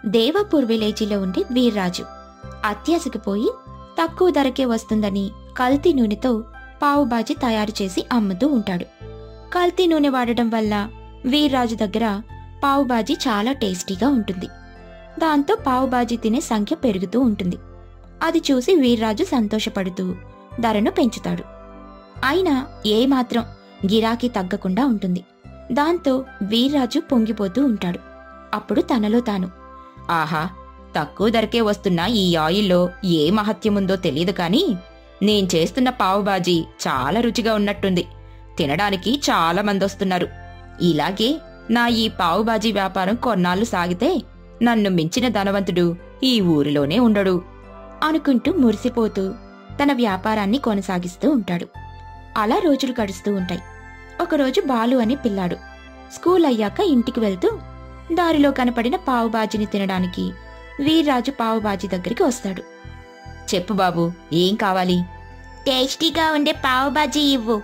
దేవాపూర్ విలేజీలో ఉండే వీర్రాజు అత్యాశకు పోయి తక్కువ ధరకే వస్తుందని కల్తీ నూనెతో పావుబాజీ తయారు చేసి అమ్ముతూ ఉంటాడు కల్తీ నూనె వాడడం వల్ల వీర్రాజు దగ్గర పావుబాజీ చాలా టేస్టీగా ఉంటుంది దాంతో పావుబాజీ తినే సంఖ్య పెరుగుతూ ఉంటుంది అది చూసి వీర్రాజు సంతోషపడుతూ ధరను పెంచుతాడు అయినా ఏమాత్రం గిరాకీ తగ్గకుండా ఉంటుంది దాంతో వీర్రాజు పొంగిపోతూ ఉంటాడు అప్పుడు తనలో తాను ఆహా తక్కువ ధరకే వస్తున్న ఈ ఆయిల్లో ఏ మహత్యముందో తెలియదు కానీ నేను చేస్తున్న పావుబాజీ చాలా రుచిగా ఉన్నట్టుంది తినడానికి చాలా మంది వస్తున్నారు ఇలాగే నా ఈ పావుబాజీ వ్యాపారం కొన్నాళ్ళు సాగితే నన్ను మించిన ధనవంతుడు ఈ ఊరిలోనే ఉండడు అనుకుంటూ మురిసిపోతూ తన వ్యాపారాన్ని కొనసాగిస్తూ ఉంటాడు అలా రోజులు గడుస్తూ ఉంటాయి ఒకరోజు బాలు అని పిల్లాడు స్కూల్ అయ్యాక ఇంటికి వెళ్తూ దారిలో కనపడిన పావుబాజీని తినడానికి వీర్రాజు పావుబాజీ దగ్గరికి వస్తాడు చెప్పు బాబు ఏం కావాలి టేస్టీగా ఉండే పావుబాజీ ఇవ్వు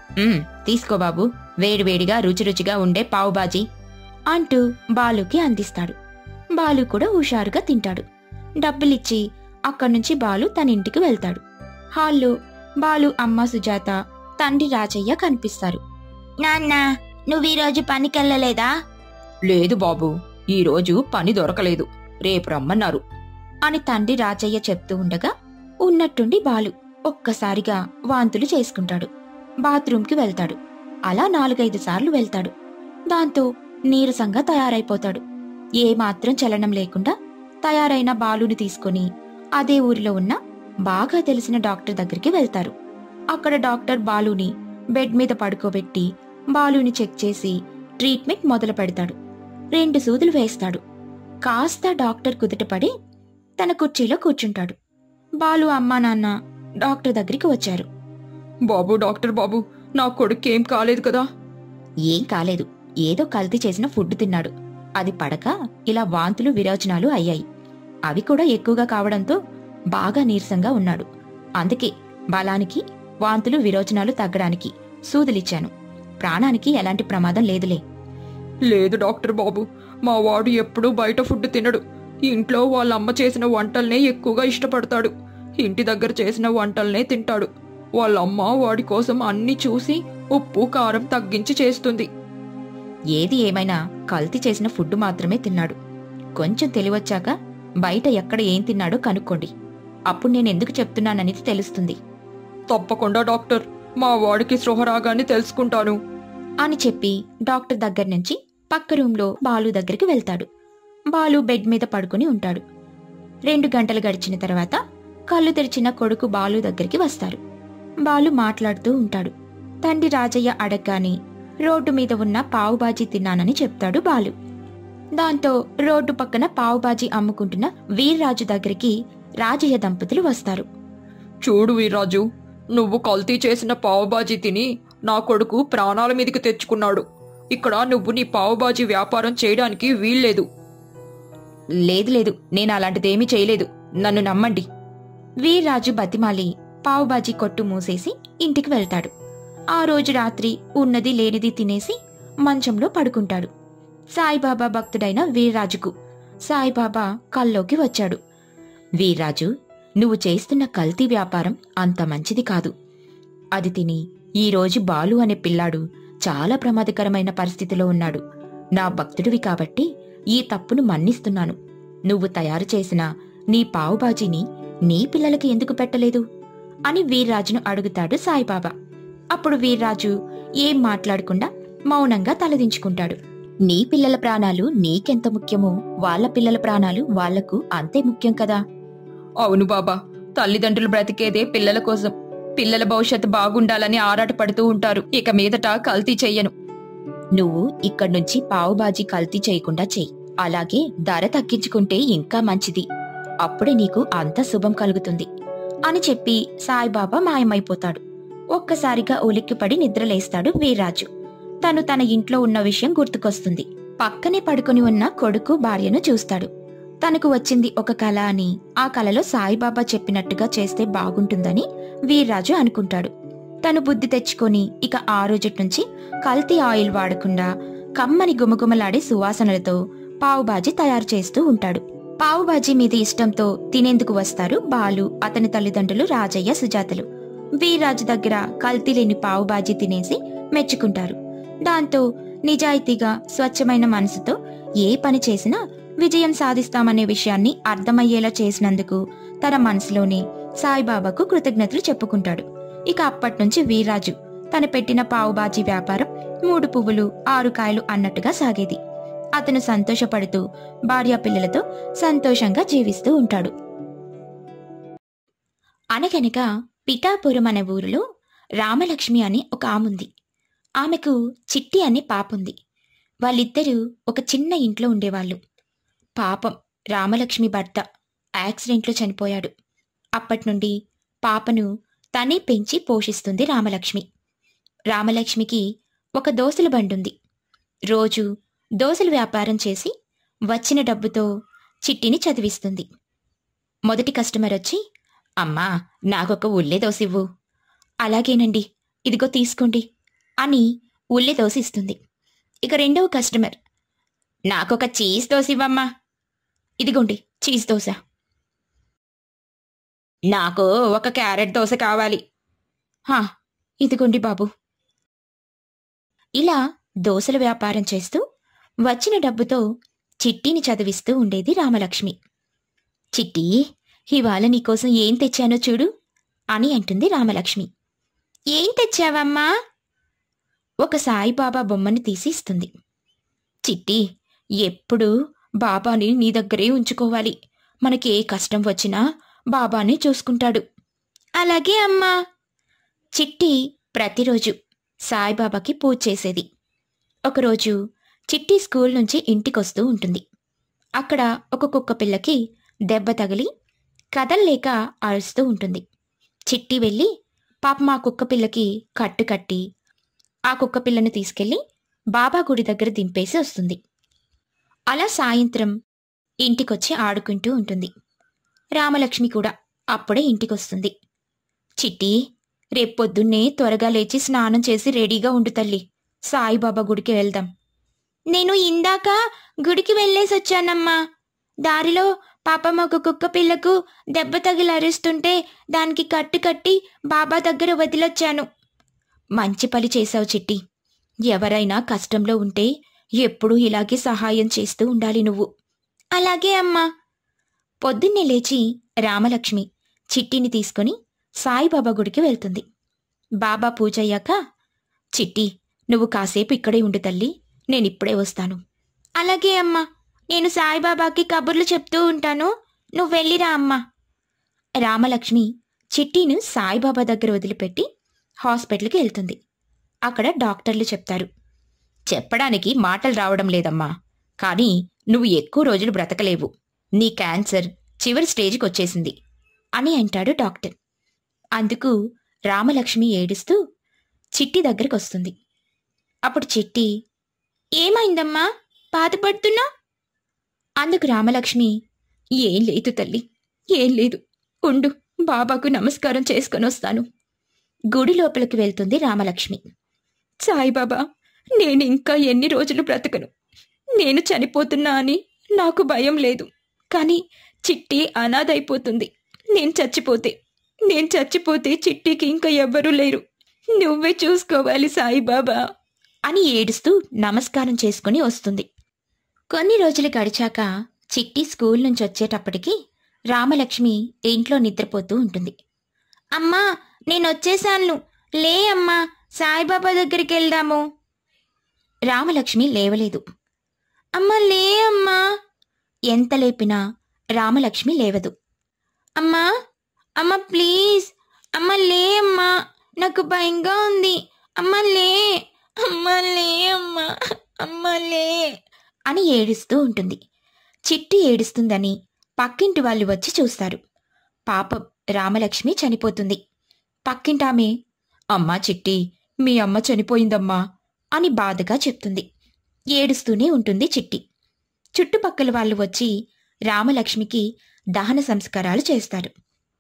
తీసుకో బాబు వేడివేడిగా రుచిరుచిగా ఉండే పావుబాజీ అంటూ బాలుకి అందిస్తాడు బాలు కూడా హుషారుగా తింటాడు డబ్బులిచ్చి అక్కడ్నుంచి బాలు తన ఇంటికి వెళ్తాడు హాల్లో బాలు అమ్మ సుజాత తండ్రి రాజయ్య కనిపిస్తారు నాన్న నువ్వు ఈరోజు పనికెళ్ళలేదా లేదు బాబు ఈరోజు పని దొరకలేదు రేపు రమ్మన్నారు అని తండ్రి రాజయ్య చెప్తూ ఉండగా ఉన్నట్టుండి బాలు ఒక్కసారిగా వాంతులు చేసుకుంటాడు బాత్రూంకి వెళ్తాడు అలా నాలుగైదు సార్లు వెళ్తాడు దాంతో నీరసంగా తయారైపోతాడు ఏమాత్రం చలనం లేకుండా తయారైన బాలుని తీసుకుని అదే ఊరిలో ఉన్న బాగా తెలిసిన డాక్టర్ దగ్గరికి వెళ్తారు అక్కడ డాక్టర్ బాలుని బెడ్ మీద పడుకోబెట్టి బాలుని చెక్ చేసి ట్రీట్మెంట్ మొదలు పెడతాడు రెండు సూదులు వేస్తాడు కాస్త డాక్టర్ కుదుటపడి తన కుర్చీలో కూర్చుంటాడు బాలు అమ్మా నాన్న డాక్టర్ దగ్గరికి వచ్చారు బాబు డాక్టర్ బాబు నా కొడుకు ఏం కాలేదు కదా ఏం కాలేదు ఏదో కల్తీ చేసిన ఫుడ్ తిన్నాడు అది పడక ఇలా వాంతులు విరోచనాలు అయ్యాయి అవి కూడా ఎక్కువగా కావడంతో బాగా నీరసంగా ఉన్నాడు అందుకే బలానికి వాంతులు విరోచనాలు తగ్గడానికి సూదులిచ్చాను ప్రాణానికి ఎలాంటి ప్రమాదం లేదులే లేదు డాక్టర్ బాబు మా వాడు ఎప్పుడూ బయట ఫుడ్ తినడు ఇంట్లో వాళ్ళ అమ్మ చేసిన వంటల్నే ఎక్కువగా ఇష్టపడతాడు ఇంటి దగ్గర చేసిన వంటల్నే తింటాడు వాళ్ళ అమ్మ వాడి కోసం అన్ని చూసి ఉప్పు కారం తగ్గించి చేస్తుంది ఏది ఏమైనా కల్తీ చేసిన ఫుడ్ మాత్రమే తిన్నాడు కొంచెం తెలివచ్చాక బయట ఎక్కడ ఏం తిన్నాడో కనుక్కోండి అప్పుడు నేను ఎందుకు చెప్తున్నాననేది తెలుస్తుంది తప్పకుండా డాక్టర్ మా వాడికి స్పృహ రాగానే తెలుసుకుంటాను అని చెప్పి డాక్టర్ దగ్గర నుంచి పక్క రూంలో బాలు దగ్గరికి వెళ్తాడు బాలు బెడ్ మీద పడుకుని ఉంటాడు రెండు గంటలు గడిచిన తర్వాత కళ్ళు తెరిచిన కొడుకు బాలు దగ్గరికి వస్తారు బాలు మాట్లాడుతూ ఉంటాడు తండ్రి రాజయ్య అడగ్గాని రోడ్డు మీద ఉన్న పావుబాజీ తిన్నానని చెప్తాడు బాలు దాంతో రోడ్డు పక్కన పావుబాజీ అమ్ముకుంటున్న వీర్రాజు దగ్గరికి రాజయ్య దంపతులు వస్తారు చూడు వీర్రాజు నువ్వు కల్తీ చేసిన పావుబాజీ తిని నా కొడుకు ప్రాణాల మీదకి తెచ్చుకున్నాడు ఇక్కడ నువ్వు నీ పావుబాజీ వ్యాపారం చేయడానికి వీల్లేదు లేదు లేదు నేను అలాంటిదేమీ చేయలేదు నన్ను నమ్మండి వీర్రాజు బతిమాలి పావుబాజీ కొట్టు మూసేసి ఇంటికి వెళ్తాడు ఆ రోజు రాత్రి ఉన్నది లేనిది తినేసి మంచంలో పడుకుంటాడు సాయిబాబా భక్తుడైన వీర్రాజుకు సాయిబాబా కల్లోకి వచ్చాడు వీర్రాజు నువ్వు చేస్తున్న కల్తీ వ్యాపారం అంత మంచిది కాదు అది తిని ఈరోజు బాలు అనే పిల్లాడు చాలా ప్రమాదకరమైన పరిస్థితిలో ఉన్నాడు నా భక్తుడివి కాబట్టి ఈ తప్పును మన్నిస్తున్నాను నువ్వు తయారు చేసిన నీ పావుబాజీని నీ పిల్లలకి ఎందుకు పెట్టలేదు అని వీర్రాజును అడుగుతాడు సాయిబాబా అప్పుడు వీర్రాజు ఏం మాట్లాడకుండా మౌనంగా తలదించుకుంటాడు నీ పిల్లల ప్రాణాలు నీకెంత ముఖ్యమో వాళ్ళ పిల్లల ప్రాణాలు వాళ్లకు అంతే ముఖ్యం కదా అవును బాబా తల్లిదండ్రులు బ్రతికేదే పిల్లల కోసం పిల్లల భవిష్యత్తు బాగుండాలని ఆరాటపడుతూ ఉంటారు ఇక మీదట కల్తీ చెయ్యను నువ్వు ఇక్కడ్నుంచి పావుబాజీ కల్తీ చేయకుండా చెయ్యి అలాగే ధర తగ్గించుకుంటే ఇంకా మంచిది అప్పుడే నీకు అంత శుభం కలుగుతుంది అని చెప్పి సాయిబాబా మాయమైపోతాడు ఒక్కసారిగా ఉలిక్కిపడి నిద్రలేస్తాడు వీర్రాజు తను తన ఇంట్లో ఉన్న విషయం గుర్తుకొస్తుంది పక్కనే పడుకుని ఉన్న కొడుకు భార్యను చూస్తాడు తనకు వచ్చింది ఒక కళ అని ఆ కలలో సాయిబాబా చెప్పినట్టుగా చేస్తే బాగుంటుందని వీర్రాజు అనుకుంటాడు తను బుద్ధి తెచ్చుకొని ఇక ఆ రోజుటి నుంచి కల్తీ ఆయిల్ వాడకుండా కమ్మని గుమగుమలాడే సువాసనలతో పావుబాజీ తయారు చేస్తూ ఉంటాడు పావుబాజీ మీద ఇష్టంతో తినేందుకు వస్తారు బాలు అతని తల్లిదండ్రులు రాజయ్య సుజాతలు వీర్రాజు దగ్గర కల్తీ లేని పావుబాజీ తినేసి మెచ్చుకుంటారు దాంతో నిజాయితీగా స్వచ్ఛమైన మనసుతో ఏ పని చేసినా విజయం సాధిస్తామనే విషయాన్ని అర్థమయ్యేలా చేసినందుకు తన మనసులోనే సాయిబాబాకు కృతజ్ఞతలు చెప్పుకుంటాడు ఇక అప్పట్నుంచి వీర్రాజు తను పెట్టిన పావుబాజీ వ్యాపారం మూడు పువ్వులు ఆరు కాయలు అన్నట్టుగా సాగేది అతను సంతోషపడుతూ భార్యా పిల్లలతో సంతోషంగా జీవిస్తూ ఉంటాడు అనగనగా పిఠాపురం అనే ఊరిలో రామలక్ష్మి అని ఒక ఆముంది ఆమెకు చిట్టి అనే పాపుంది వాళ్ళిద్దరూ ఒక చిన్న ఇంట్లో ఉండేవాళ్ళు పాపం రామలక్ష్మి భర్త యాక్సిడెంట్లో చనిపోయాడు అప్పట్నుండి పాపను తనే పెంచి పోషిస్తుంది రామలక్ష్మి రామలక్ష్మికి ఒక దోసల బండుంది రోజు దోసల వ్యాపారం చేసి వచ్చిన డబ్బుతో చిట్టిని చదివిస్తుంది మొదటి కస్టమర్ వచ్చి అమ్మా నాకొక ఉల్లే దోశ ఇవ్వు అలాగేనండి ఇదిగో తీసుకోండి అని ఉల్లే దోశ ఇస్తుంది ఇక రెండవ కస్టమర్ నాకొక చీజ్ దోశ ఇవ్వమ్మా ఇదిగోండి చీజ్ దోశ నాకు ఒక క్యారెట్ దోశ కావాలి హా ఇదిగోండి బాబు ఇలా దోశల వ్యాపారం చేస్తూ వచ్చిన డబ్బుతో చిట్టిని చదివిస్తూ ఉండేది రామలక్ష్మి చిట్టి ఇవాళ నీకోసం ఏం తెచ్చానో చూడు అని అంటుంది రామలక్ష్మి ఏం తెచ్చావమ్మా ఒక సాయిబాబా బొమ్మని తీసి ఇస్తుంది చిట్టి ఎప్పుడూ బాబాని నీ దగ్గరే ఉంచుకోవాలి మనకి ఏ కష్టం వచ్చినా బాబాని చూసుకుంటాడు అలాగే అమ్మా చిట్టి ప్రతిరోజు సాయిబాబాకి పూజ చేసేది ఒకరోజు చిట్టి స్కూల్ నుంచి ఇంటికొస్తూ ఉంటుంది అక్కడ ఒక కుక్క పిల్లకి దెబ్బ తగిలి కదల్లేక అరుస్తూ ఉంటుంది చిట్టి వెళ్ళి పాప మా కుక్క పిల్లకి కట్టు కట్టి ఆ కుక్క పిల్లను తీసుకెళ్లి బాబా గుడి దగ్గర దింపేసి వస్తుంది అలా సాయంత్రం ఇంటికొచ్చి ఆడుకుంటూ ఉంటుంది రామలక్ష్మి కూడా అప్పుడే ఇంటికొస్తుంది చిట్టి రేపొద్దున్నే త్వరగా లేచి స్నానం చేసి రెడీగా ఉండు తల్లి సాయిబాబా గుడికి వెళ్దాం నేను ఇందాక గుడికి వెళ్ళేసొచ్చానమ్మా దారిలో పాపం ఒక కుక్క పిల్లకు దెబ్బ తగిలి అరుస్తుంటే దానికి కట్టు కట్టి బాబా దగ్గర వదిలొచ్చాను మంచి పని చేశావు చిట్టి ఎవరైనా కష్టంలో ఉంటే ఎప్పుడూ ఇలాగే సహాయం చేస్తూ ఉండాలి నువ్వు అలాగే అమ్మా పొద్దున్నే లేచి రామలక్ష్మి చిట్టిని తీసుకుని సాయిబాబా గుడికి వెళ్తుంది బాబా పూజ అయ్యాక చిట్టి నువ్వు కాసేపు ఇక్కడే ఉండు తల్లి నేనిప్పుడే వస్తాను అలాగే అమ్మా నేను సాయిబాబాకి కబుర్లు చెప్తూ ఉంటాను నువ్వు వెళ్ళిరా అమ్మా రామలక్ష్మి చిట్టిను సాయిబాబా దగ్గర వదిలిపెట్టి హాస్పిటల్కి వెళ్తుంది అక్కడ డాక్టర్లు చెప్తారు చెప్పడానికి మాటలు రావడం లేదమ్మా కానీ నువ్వు ఎక్కువ రోజులు బ్రతకలేవు నీ క్యాన్సర్ చివరి స్టేజ్కి వచ్చేసింది అని అంటాడు డాక్టర్ అందుకు రామలక్ష్మి ఏడుస్తూ చిట్టి దగ్గరికి వస్తుంది అప్పుడు చిట్టి ఏమైందమ్మా బాధపడుతున్నా అందుకు రామలక్ష్మి ఏం లేదు తల్లి ఏం లేదు ఉండు బాబాకు నమస్కారం చేసుకొని వస్తాను గుడి లోపలికి వెళ్తుంది రామలక్ష్మి సాయిబాబా నేను ఇంకా ఎన్ని రోజులు బ్రతకను నేను చనిపోతున్నా అని నాకు భయం లేదు కానీ చిట్టి అనాథైపోతుంది నేను చచ్చిపోతే నేను చచ్చిపోతే చిట్టికి ఇంకా ఎవ్వరూ లేరు నువ్వే చూసుకోవాలి సాయిబాబా అని ఏడుస్తూ నమస్కారం చేసుకుని వస్తుంది కొన్ని రోజులు గడిచాక చిట్టి స్కూల్ నుంచి వచ్చేటప్పటికి రామలక్ష్మి ఇంట్లో నిద్రపోతూ ఉంటుంది అమ్మా నేను వచ్చేసాను లే అమ్మా సాయిబాబా దగ్గరికి వెళ్దాము రామలక్ష్మి లేవలేదు అమ్మ లే అమ్మా ఎంత లేపినా రామలక్ష్మి లేవదు అమ్మా అమ్మ ప్లీజ్ అమ్మ లే అమ్మా నాకు భయంగా ఉంది అమ్మ లే అమ్మ లే అమ్మా అమ్మ లే అని ఏడుస్తూ ఉంటుంది చిట్టి ఏడుస్తుందని పక్కింటి వాళ్ళు వచ్చి చూస్తారు పాపం రామలక్ష్మి చనిపోతుంది పక్కింటామె అమ్మా చిట్టి మీ అమ్మ చనిపోయిందమ్మా అని బాధగా చెప్తుంది ఏడుస్తూనే ఉంటుంది చిట్టి చుట్టుపక్కల వాళ్ళు వచ్చి రామలక్ష్మికి దహన సంస్కారాలు చేస్తారు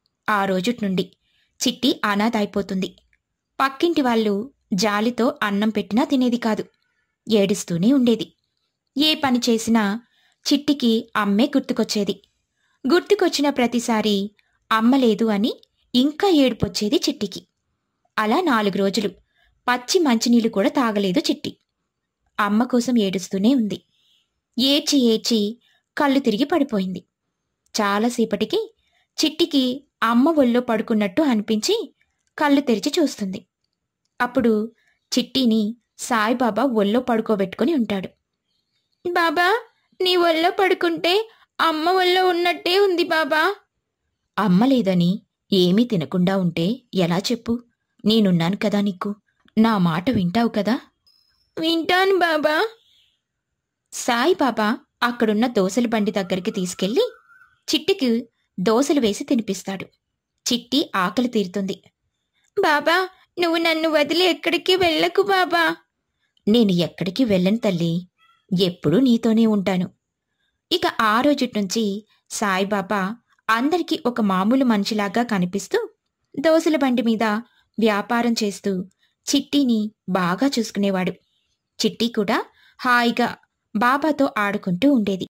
ఆ రోజుటి నుండి చిట్టి అనాథ అయిపోతుంది పక్కింటి వాళ్ళు జాలితో అన్నం పెట్టినా తినేది కాదు ఏడుస్తూనే ఉండేది ఏ పని చేసినా చిట్టికి అమ్మే గుర్తుకొచ్చేది గుర్తుకొచ్చిన ప్రతిసారి అమ్మ లేదు అని ఇంకా ఏడుపొచ్చేది చిట్టికి అలా నాలుగు రోజులు పచ్చి మంచినీళ్ళు కూడా తాగలేదు చిట్టి అమ్మ కోసం ఏడుస్తూనే ఉంది ఏడ్చి ఏడ్చి కళ్ళు తిరిగి పడిపోయింది చాలాసేపటికి చిట్టికి అమ్మ ఒళ్ళో పడుకున్నట్టు అనిపించి కళ్ళు తెరిచి చూస్తుంది అప్పుడు చిట్టిని సాయిబాబా ఒళ్ళో పడుకోబెట్టుకుని ఉంటాడు బాబా నీ ఒళ్ళో పడుకుంటే అమ్మ ఒళ్ళో ఉన్నట్టే ఉంది బాబా అమ్మ లేదని ఏమీ తినకుండా ఉంటే ఎలా చెప్పు నేనున్నాను కదా నీకు నా మాట వింటావు కదా వింటాను బాబా సాయిబాబా అక్కడున్న దోసల బండి దగ్గరికి తీసుకెళ్లి చిట్టికి దోసలు వేసి తినిపిస్తాడు చిట్టి ఆకలి తీరుతుంది బాబా నువ్వు నన్ను వదిలి ఎక్కడికి వెళ్ళకు బాబా నేను ఎక్కడికి వెళ్ళను తల్లి ఎప్పుడూ నీతోనే ఉంటాను ఇక ఆ రోజుటి నుంచి సాయిబాబా అందరికీ ఒక మామూలు మనిషిలాగా కనిపిస్తూ దోసల బండి మీద వ్యాపారం చేస్తూ చిట్టిని బాగా చూసుకునేవాడు చిట్టి కూడా హాయిగా బాబాతో ఆడుకుంటూ ఉండేది